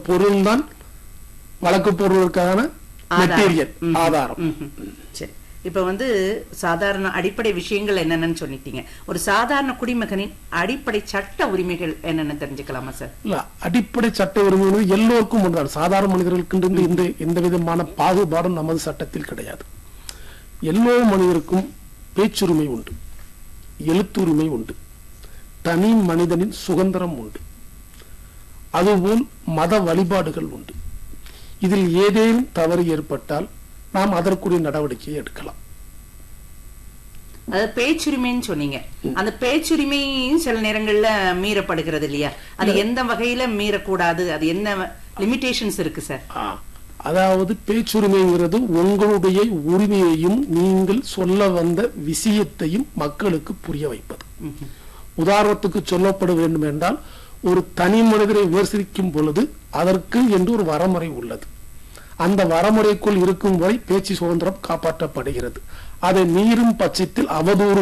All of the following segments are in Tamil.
பொருள் தான் வழக்கு பொருளுக்கான மெட்டீரியல் ம். ஆதாரம் ம்ஹும். சரி இப்ப வந்து சாதாரண அடிப்படை விஷயங்கள் என்னென்னு சொல்லிட்டீங்க ஒரு சாதாரண குடிமகனின் அடிப்படை சட்ட உரிமைகள் என்னென்னு தெரிஞ்சுக்கலாமா சார் இல்ல அடிப்படை சட்ட உரிமை என்பது எல்லோருக்கும் ஒன்றுதான் சாதாரண மனிதர்களுக்கு இந்த எந்த விதமான பாகுபாடும் நமது சட்டத்தில் கிடையாது எல்லோ மனிதருக்கும் பேச்சுரிமை உண்டு எழுத்துரிமை உண்டு தனி மனிதனின் சுதந்திரம் உண்டு அதுபோல் மத வழிபாடுகள் உண்டு இதில் ஏதேனும் தவறு ஏற்பட்டால் நாம் அதற்குரிய நடவடிக்கையை எடுக்கலாம் அதாவது பேச்சுரிமைன்னு சொன்னீங்க அந்த பேச்சுரிமையும் சில நேரங்கள்ல மீறப்படுகிறது இல்லையா அது எந்த வகையில மீறக்கூடாது அது என்ன லிமிடேஷன்ஸ் இருக்கு சார் ஆ, அதாவது பேச்சுரிமைங்கிறது உங்களுடைய உரிமையையும் நீங்கள் சொல்ல வந்த விஷயத்தையும் மக்களுக்கு புரிய வைப்பது உதாரணத்துக்கு சொல்லப்பட வேண்டும் என்றால் ஒரு தனி மனிதரை விமர்சிக்கும் பொழுது அதற்கு என்று ஒரு வரமுறை உள்ளது அந்த வரமுறைக்குள் இருக்கும் வரை பேச்சு சுதந்திரம் காப்பாற்றப்படுகிறது அதை மீறும் பட்சத்தில் அவதூறு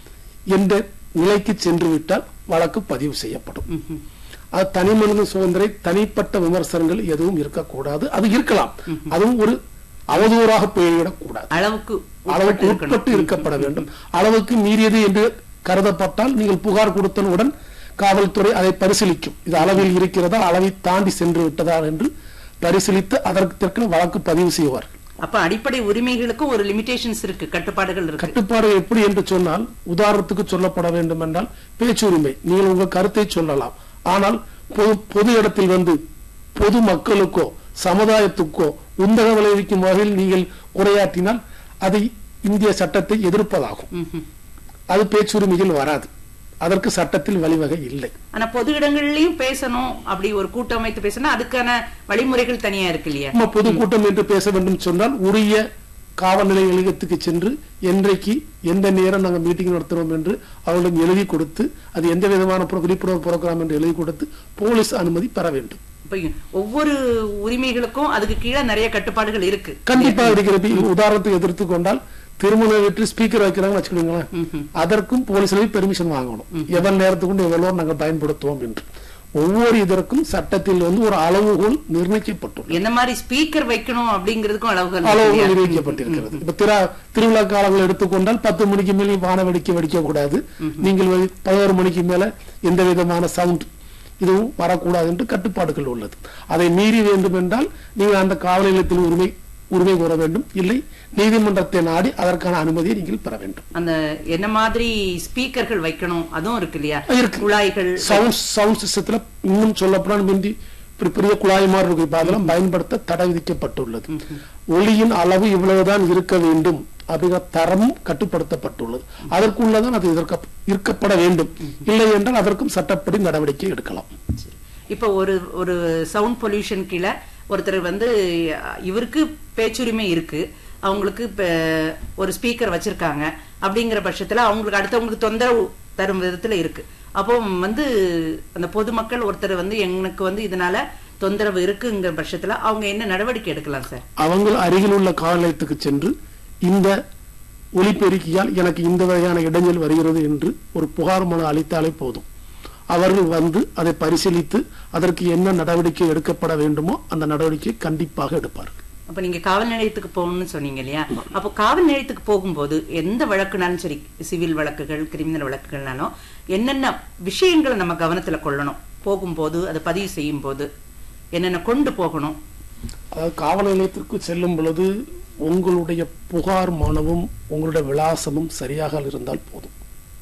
என்ற நிலைக்கு சென்று விட்டால் வழக்கு பதிவு செய்யப்படும் அது தனி மனித சுதந்திரை தனிப்பட்ட விமர்சனங்கள் எதுவும் இருக்கக்கூடாது அது இருக்கலாம் அதுவும் ஒரு அவதூறாக போய்விடக்கூடாது அளவுக்கு அளவுக்கு உட்பட்டு இருக்கணும். உட்பட்டு இருக்கப்பட வேண்டும் அளவுக்கு மீறியது என்று கருதப்பட்டால் நீங்கள் புகார் கொடுத்தவுடன் காவல்துறை அதை பரிசீலிக்கும் இது அளவில் இருக்கிறதா அளவை தாண்டி சென்று விட்டதா என்று பரிசீலித்து அதற்கு வழக்கு பதிவு செய்வார்கள் அப்ப அடிப்படை உரிமைகளுக்கும் ஒரு லிமிடேஷன்ஸ் இருக்கு கட்டுப்பாடுகள் இருக்கு கட்டுப்பாடு எப்படி என்று சொன்னால் உதாரணத்துக்கு சொல்லப்பட வேண்டும் என்றால் பேச்சுரிமை நீங்கள் உங்கள் கருத்தை சொல்லலாம் ஆனால் பொது பொது இடத்தில் வந்து பொது மக்களுக்கோ சமுதாயத்துக்கோ உந்தக விளைவிக்கும் வகையில் நீங்கள் உரையாற்றினால் அது இந்திய சட்டத்தை எதிர்ப்பதாகும் ம்ஹும். அது பேச்சுரிமையில் வராது அதற்கு சட்டத்தில் வழிவகை இல்லை ஆனா பொது இடங்கள்லயும் பேசணும் அப்படி ஒரு கூட்டம் அமைத்து பேசணும் அதுக்கான வழிமுறைகள் தனியா இருக்கு இல்லையா நம்ம பொதுக்கூட்டம் என்று பேச வேண்டும் சொன்னால் உரிய காவல் நிலைய நிலையத்துக்கு சென்று என்றைக்கு எந்த நேரம் நாங்கள் மீட்டிங் நடத்துறோம் என்று அவர்களிடம் எழுதி கொடுத்து அது எந்த விதமான புர- விழிப்புணர்வு புரோகிராம் என்று எழுதி கொடுத்து போலீஸ் அனுமதி பெற வேண்டும் இப்ப ஒவ்வொரு உரிமைகளுக்கும் அதுக்கு கீழே நிறைய கட்டுப்பாடுகள் இருக்கு கண்டிப்பா இருக்கிறது உதாரணத்துக்கு எடுத்துக்கொண்டால் திருமண வீட்டில் ஸ்பீக்கர் வைக்கிறாங்கன்னு வச்சுக்கோங்களேன் அதற்கும் போலீஸ்ல பெர்மிஷன் வாங்கணும் எவ்வளவு நேரத்துக்கு எவ்வளவு நாங்கள் பயன்படுத்துவோம் என்று ஒவ்வொரு இதற்கும் சட்டத்தில் வந்து ஒரு அளவுகோல் நிர்ணயிக்கப்பட்டுள்ளது என்ன மாதிரி ஸ்பீக்கர் வைக்கணும் அப்படிங்கிறதுக்கும் அளவுகள் இருக்கு அளவுகள் இல்லையா? நிர்ணயிக்கப்பட்டிருக்கிறது இப்ப திரா திருவிழா காலங்கள் எடுத்துக்கொண்டால் பத்து மணிக்கு மேலே வான வெடிக்க வெடிக்க கூடாது நீங்கள் வெ- பதினோரு மணிக்கு மேல எந்த விதமான சவுண்ட் இதுவும் வரக்கூடாது என்று கட்டுப்பாடுகள் உள்ளது அதை மீறி வேண்டும் என்றால் நீங்கள் அந்த காவல் நிலையத்தில் உரிமை உரிமை கோர வேண்டும் இல்லை நீதிமன்றத்தை நாடி அதற்கான அனுமதியை நீங்கள் பெற வேண்டும் அந்த என்ன மாதிரி ஸ்பீக்கர்கள் வைக்கணும் அதுவும் இருக்கு இல்லையா இருக்கு. குழாய்கள் சவுண்ட் சவுண்ட் சிஸ்டத்துல இன்னும் சொல்லப்போனால் முந்தி பெரிய- பெரிய குழாய் மாதிரி இருக்கு இப்ப அதெல்லாம் பயன்படுத்த தடை விதிக்கப்பட்டுள்ளது ஒளியின் அளவு இவ்வளவுதான் இருக்க வேண்டும் அப்படிங்கிற தரமும் கட்டுப்படுத்தப்பட்டுள்ளது அதற்குள்ளதான் அது இருக்க- இருக்கப்பட வேண்டும் இல்லை என்றால் அதற்கும் சட்டப்படி நடவடிக்கை எடுக்கலாம் இப்ப ஒரு ஒரு சவுண்ட் பொல்யூஷன் கீழே ஒருத்தர் வந்து அஹ், இவருக்கு பேச்சுரிமை இருக்கு அவங்களுக்கு இப்ப ஒரு ஸ்பீக்கர் வச்சிருக்காங்க அப்படிங்கிற பட்சத்துல அவங்களுக்கு அடுத்தவங்களுக்கு தொந்தரவு தரும் விதத்துல இருக்கு அப்போ வந்து அந்த பொதுமக்கள் ஒருத்தர் வந்து எனக்கு வந்து இதனால தொந்தரவு இருக்குங்கிற பட்சத்துல அவங்க என்ன நடவடிக்கை எடுக்கலாம் சார் அவங்க அருகில் உள்ள காவல் நிலையத்துக்கு சென்று இந்த ஒலிபெருக்கியால் எனக்கு இந்த வகையான இடைஞ்சல் வருகிறது என்று ஒரு புகார் மனு அளித்தாலே போதும் அவர்கள் வந்து அதை பரிசீலித்து அதற்கு என்ன நடவடிக்கை எடுக்கப்பட வேண்டுமோ அந்த நடவடிக்கையை கண்டிப்பாக எடுப்பார்கள் அப்ப நீங்க காவல் நிலையத்துக்கு போகணும்னு சொன்னீங்க இல்லையா அப்போ காவல் நிலையத்துக்கு போகும்போது எந்த வழக்குனாலும் சரி சிவில் வழக்குகள் கிரிமினல் வழக்குகள்னாலும் என்னென்ன விஷயங்களை நம்ம கவனத்துல கொள்ளணும் போகும்போது அதை பதிவு செய்யும் போது என்னென்ன கொண்டு போகணும் அதாவது காவல் நிலையத்திற்கு செல்லும் பொழுது உங்களுடைய புகார் மனுவும் உங்களுடைய விலாசமும் சரியாக இருந்தால் போதும்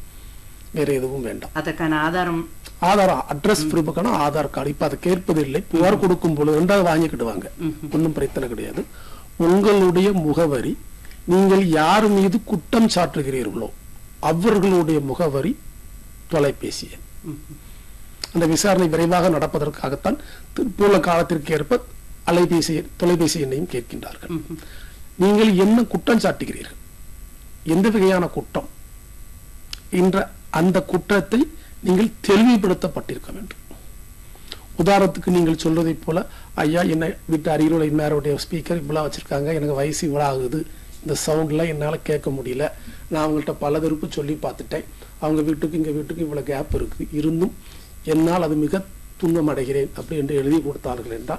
வேற எதுவும் வேண்டாம் அதற்கான ஆதாரம் ஆதார் அட்ரஸ் ப்ரூஃபுக்கான ஆதார் கார்டு இப்ப அதை கேட்பதில்லை புகார் கொடுக்கும் பொழுது ரெண்டாவது வாங்கிக்கிடுவாங்க ஒன்றும் பிரச்சனை கிடையாது உங்களுடைய முகவரி நீங்கள் யார் மீது குற்றம் சாட்டுகிறீர்களோ அவர்களுடைய முகவரி தொலைபேசி எண் அந்த விசாரணை விரைவாக நடப்பதற்காகத்தான் திருப்பூர்ல காலத்திற்கு ஏற்ப அலைபேசி எண், தொலைபேசி எண்ணையும் கேட்கின்றார்கள் நீங்கள் என்ன குற்றம் சாட்டுகிறீர்கள் எந்த வகையான குற்றம் என்ற அந்த குற்றத்தை நீங்கள் தெளிவுபடுத்தப்பட்டிருக்க வேண்டும் உதாரணத்துக்கு நீங்கள் சொல்றதைப் போல ஐயா என்ன வீட்டு அருகில் இன்னாருடைய ஸ்பீக்கர் இவ்வளவு வச்சிருக்காங்க எனக்கு வயசு இவ்வளவு ஆகுது இந்த சவுண்ட்ல என்னால கேட்க முடியல நான் அவங்கள்ட்ட பல திருப்பு சொல்லி பார்த்துட்டேன் அவங்க வீட்டுக்கு இங்க வீட்டுக்கு இவ்வளவு கேப் இருக்கு இருந்தும் என்னால் அது மிக துன்பம் அடைகிறேன் அப்படி என்று எழுதி கொடுத்தார்கள் என்றால்